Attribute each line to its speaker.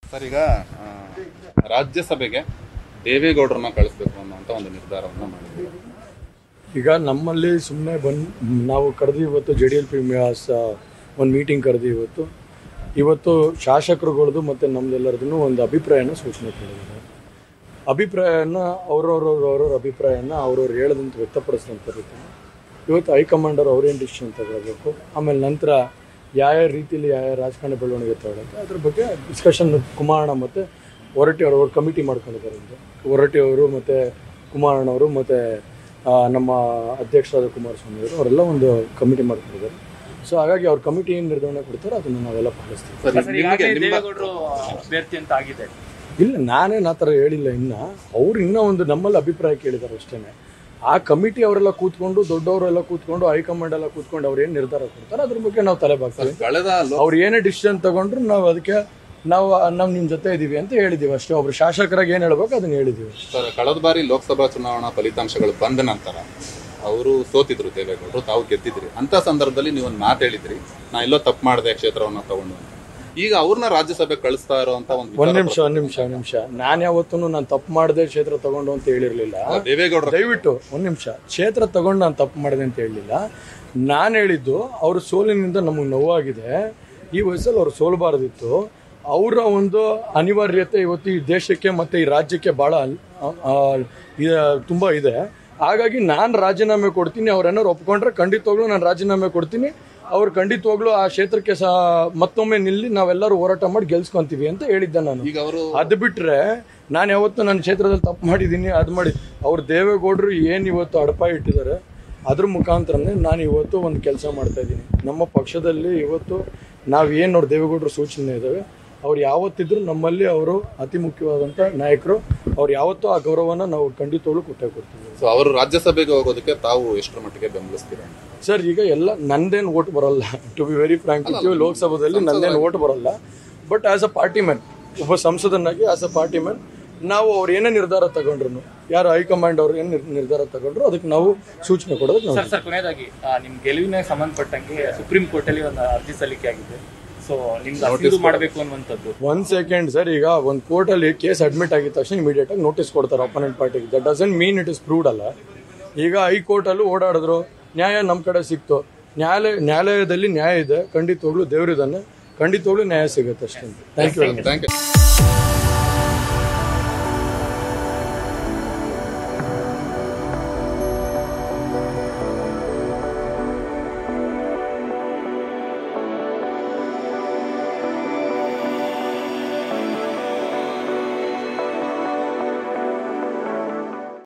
Speaker 1: Sir ಈಗ ಆ, ರಾಜ್ಯಸಭೆಗೆ ದೇವೇಗೌಡರನ್ನ ಕಳಿಸ್ಬೇಕು ಅನ್ನುವಂತ ಒಂದು ನಿರ್ಧಾರವನ್ನ ಮಾಡಿದ್ದೀವಿ
Speaker 2: ಈಗ ನಮ್ಮಲ್ಲಿ ಸುಮ್ಮನೆ ಬಂದು ನಾವು ಕರೆದು ಇವತ್ತು ಜೆ ಡಿ ಎಲ್ ಪಿ ಒಂದು ಮೀಟಿಂಗ್ ಕರೆದು ಇವತ್ತು ಇವತ್ತು ಶಾಸಕರುಗಳದ್ದು ಮತ್ತು ನಮ್ದೆಲ್ಲರದ್ದು ಒಂದು ಅಭಿಪ್ರಾಯನ ಸೂಚನೆ ಕೊಟ್ಟಿದ್ದಾರೆ ಅಭಿಪ್ರಾಯನ ಅವ್ರವ್ರವ್ರವ್ರವ್ರ ಅಭಿಪ್ರಾಯನ ಅವ್ರವ್ರು ಹೇಳದಂತ ವ್ಯಕ್ತಪಡಿಸಿದಂಥ ರೀತಿ ಇವತ್ತು ಹೈಕಮಾಂಡರ್ ಅವ್ರೇನು ಡಿಸಿಷನ್ ತಗೊಳ್ಬೇಕು ಆಮೇಲೆ ನಂತರ ಯಾವ ರೀತಿಯಲ್ಲಿ ಯಾವ ರಾಜಕಾರಣ ಬೆಳವಣಿಗೆ ತಗೊಳ್ಳೋಕೆ ಅದ್ರ ಬಗ್ಗೆ ಡಿಸ್ಕಷನ್ ಕುಮಾರಣ್ಣ ಮತ್ತು ಹೊರಟಿ ಅವರು ಅವ್ರು ಕಮಿಟಿ ಮಾಡ್ಕೊಂಡಿದ್ದಾರೆ ಅಂತ ಹೊರಟಿ ಅವರು ಮತ್ತು ಕುಮಾರಣ್ಣ ಅವರು ಮತ್ತು ನಮ್ಮ ಅಧ್ಯಕ್ಷರಾದ ಕುಮಾರಸ್ವಾಮಿ ಅವರು ಅವರೆಲ್ಲ ಒಂದು ಕಮಿಟಿ ಮಾಡ್ಕೊಂಡಿದ್ದಾರೆ ಸೊ ಹಾಗಾಗಿ ಅವ್ರ ಕಮಿಟಿ ಏನು ನಿರ್ಧಾರ ಕೊಡ್ತಾರೆ ಅದನ್ನು ನಾವೆಲ್ಲ ಪಾಲಿಸ್ತೀವಿ
Speaker 1: ಸರ್
Speaker 3: ಸರ್
Speaker 1: ನಿಮಗೆ
Speaker 3: ಈಗಾಗಲೇ
Speaker 1: ನಿಮ್ಮ
Speaker 3: ದೇವೇಗೌಡರು ಅಭ್ಯರ್ಥಿ ಅಂತ ಆಗಿದೆ
Speaker 2: ಇಲ್ಲ ನಾನೇನು ಆ ಥರ ಹೇಳಿಲ್ಲ ಇನ್ನು ಅವ್ರು ಇನ್ನೂ ಒಂದು ನಮ್ಮಲ್ಲಿ ಅಭಿಪ್ರಾಯ ಕೇಳಿದ್ದಾರೆ ಅಷ್ಟೇ ಆ ಕಮಿಟಿ ಅವರೆಲ್ಲ ಕೂತ್ಕೊಂಡು ದೊಡ್ಡವರೆಲ್ಲ ಕೂತ್ಕೊಂಡು ಹೈಕಮಾಂಡ್ ಎಲ್ಲ ಕೂತ್ಕೊಂಡು ಅವ್ರು ಏನು ನಿರ್ಧಾರ ಕೊಡ್ತಾರೆ ಅದ್ರ ಬಗ್ಗೆ ನಾವು ತಲೆ ಬಾಗ್ತೀವಿ
Speaker 1: ಕಳೆದ ಲೋ-
Speaker 2: ಅವ್ರು ಏನೇ ಡಿಸಿಷನ್ ತಗೊಂಡ್ರು ನಾವು ಅದಕ್ಕೆ ನಾವು ನಾವು ನಿಮ್ಮ ಜೊತೆ ಇದ್ದೀವಿ ಅಂತ ಹೇಳಿದ್ದೀವಿ ಅಷ್ಟೇ ಒಬ್ರು ಶಾಸಕರಾಗಿ ಏನು ಹೇಳ್ಬೇಕು ಅದನ್ನ ಹೇಳಿದ್ದೀವಿ
Speaker 1: ಸರ್ ಕಳೆದ ಬಾರಿ ಲೋಕಸಭಾ ಚುನಾವಣಾ ಫಲಿತಾಂಶಗಳು ಬಂದ ನಂತರ ಅವರು ಸೋತಿದ್ರು ದೇವೇಗೌಡರು ತಾವು ಗೆದ್ದಿದ್ರಿ ಅಂತ ಸಂದರ್ಭದಲ್ಲಿ ನೀವು ಒಂದು ಮಾತು ಹೇಳಿದ್ರಿ ನಾ ಎಲ್ಲೋ ತಪ್ಪು ಮಾಡಿದೆ ಕ್ಷೇತ್ರವನ್ನ ತಗೊಂಡು ಅಂತ. ಈಗ ಅವ್ರನ್ನ ರಾಜ್ಯಸಭೆ ಕಳಿಸ್ತಾ ಇರುವಂತ ಒಂದು
Speaker 2: ಒಂದ್
Speaker 1: ವಿಚಾರ
Speaker 2: ನಿಮಿಷ ಒಂದ್ ನಿಮಿಷ ಒಂದ್ ನಿಮಿಷ ನಾನು ಯಾವತ್ತೂ ನಾನು ತಪ್ಪು ಮಾಡದೆ ಕ್ಷೇತ್ರ ತಗೊಂಡು ಅಂತ ಹೇಳಿರ್ಲಿಲ್ಲ
Speaker 1: ದೇವೇಗೌಡರ
Speaker 2: ದಯವಿಟ್ಟು ಒಂದ್ ನಿಮಿಷ ಕ್ಷೇತ್ರ ತಗೊಂಡು ನಾನು ತಪ್ಪು ಮಾಡಿದೆ ಅಂತ ಹೇಳಲಿಲ್ಲ ನಾನು ಹೇಳಿದ್ದು ಅವ್ರ ಸೋಲಿನಿಂದ ನಮಗೆ ನೋವಾಗಿದೆ ಈ ವಯಸ್ಸಲ್ಲಿ ಅವ್ರು ಸೋಲಬಾರ್ದಿತ್ತು ಅವರ ಒಂದು ಅನಿವಾರ್ಯತೆ ಇವತ್ತು ಈ ದೇಶಕ್ಕೆ ಮತ್ತೆ ಈ ರಾಜ್ಯಕ್ಕೆ ಬಹಳ ಆ, ಆ, ಇದ- ತುಂಬಾ ಇದೆ ಹಾಗಾಗಿ ನಾನು ರಾಜೀನಾಮೆ ಕೊಡ್ತೀನಿ ಅವ್ರೇನಾರು ಒಪ್ಕೊಂಡ್ರೆ ಖಂಡಿತವಾಗ್ಲೂ ನಾನು ರಾಜೀನಾಮೆ ಕೊಡ್ತೀನಿ ಅವ್ರು ಖಂಡಿತವಾಗ್ಲೂ ಆ ಕ್ಷೇತ್ರಕ್ಕೆ ಸಹ ಮತ್ತೊಮ್ಮೆ ನಿಲ್ಲಿ ನಾವೆಲ್ಲರೂ ಹೋರಾಟ ಮಾಡಿ ಗೆಲ್ಸ್ಕೊಂತೀವಿ ಅಂತ ಹೇಳಿದ್ದೆ ನಾನು
Speaker 1: ಈಗ ಅವರು
Speaker 2: ಅದು ಬಿಟ್ರೆ ನಾನು ಯಾವತ್ತು ನನ್ನ ಕ್ಷೇತ್ರದಲ್ಲಿ ತಪ್ಪು ಮಾಡಿದ್ದೀನಿ ಅದು ಮಾಡಿ ಅವ್ರು ದೇವೇಗೌಡರು ಏನು ಇವತ್ತು ಅಡಪ ಇಟ್ಟಿದ್ದಾರೆ ಅದ್ರ ಮುಖಾಂತರನೇ ನಾನು ಇವತ್ತು ಒಂದು ಕೆಲಸ ಮಾಡ್ತಾ ಇದ್ದೀನಿ ನಮ್ಮ ಪಕ್ಷದಲ್ಲಿ ಇವತ್ತು ನಾವು ಏನು ನೋಡಿ ದೇವೇಗೌಡರು ಸೂಚನೆ ಇದ್ದಾವೆ ಅವ್ರು ಯಾವತ್ತಿದ್ರು ನಮ್ಮಲ್ಲಿ ಅವರು ಅತಿ ಮುಖ್ಯವಾದಂಥ ನಾಯಕರು ಅವ್ರು ಯಾವತ್ತೂ ಆ ಗೌರವನ ನಾವು ಖಂಡಿತವಾಗ್ಲೂ ಕೊಟ್ಟೇ ಕೊಡ್ತೀವಿ
Speaker 1: ಸೊ ಅವರು ರಾಜ್ಯಸಭೆಗೆ ಹೋಗೋದಕ್ಕೆ ತಾವು ಎಷ್ಟರ ಮಟ್ಟಿಗೆ ಬೆಂಬಲಿಸ್ತೀರಾ
Speaker 2: ಸರ್ ಈಗ ಎಲ್ಲ ನಂದೇನು ಓಟ್ ಬರಲ್ಲ ಟು ಬಿ ವೆರಿ ಫ್ರಾಂಕ್ ಲೋಕಸಭಾದಲ್ಲಿ ನಂದೇನು ಓಟ್ ಬರಲ್ಲ but as a party man ಒಬ್ಬ ಸಂಸದನಾಗಿ ಆಸ್ ಅ ಪಾರ್ಟಿ ಮ್ಯಾನ್ ನಾವು ಅವ್ರು ಏನೇ ನಿರ್ಧಾರ ತಗೊಂಡ್ರು ಯಾರು ಹೈಕಮಾಂಡ್ ಅವ್ರು ಏನು ನಿರ್ಧಾರ ತಗೊಂಡ್ರು ಅದಕ್ಕೆ ನಾವು ಸೂಚನೆ ಕೊಡೋದಕ್ಕೆ ನಾವು
Speaker 3: ಸರ್ ಸರ್ ಕೊನೆಯದಾಗಿ ಆ, ನಿಮ್ ಗೆಲುವಿನ ಸಂಬಂಧಪಟ್ಟಂಗೆ ಸುಪ್ರೀಂ ಕೋರ್ಟ್ ಅಲ್ಲಿ ಒಂದು ಅರ್ಜಿ ಸಲ್ಲಿಕೆ ಆಗಿದೆ ಸೊ ನಿಮ್ದು ಅಸೀದು ಮಾಡಬೇಕು ಅನ್ನುವಂಥದ್ದು
Speaker 2: ಒಂದ್ ಸೆಕೆಂಡ್ ಸರ್ ಈಗ ಒಂದು ಕೋರ್ಟಲ್ಲಿ ಕೇಸ್ ಅಡ್ಮಿಟ್ ಆಗಿದ ತಕ್ಷಣ ಇಮಿಡಿಯೇಟ್ ಆಗಿ ನೋಟಿಸ್ ಕೊಡ್ತಾರೆ ಅಪೋನೆಂಟ್ ಪಾರ್ಟಿಗೆ that doesn't mean it is proved ಅಲ್ಲ ಈಗ ಹೈಕೋರ್ಟಲ್ಲೂ ಓಡಾಡಿದ್ರು ನ್ಯಾಯ ನಮ್ಮ ಕಡೆ ಸಿಕ್ತು ನ್ಯಾಯಾಲಯ ನ್ಯಾಯಾಲಯದಲ್ಲಿ ನ್ಯಾಯ ಇದೆ ಖಂಡಿತವಾಗ್ಲೂ ದೇವರಿದ್ದಾನೆ ಖಂಡಿತವಾಗ್ಲೂ ನ್ಯಾಯ ಸಿಗುತ್ತೆ ಅಷ್ಟೇ thank you very much
Speaker 1: thank you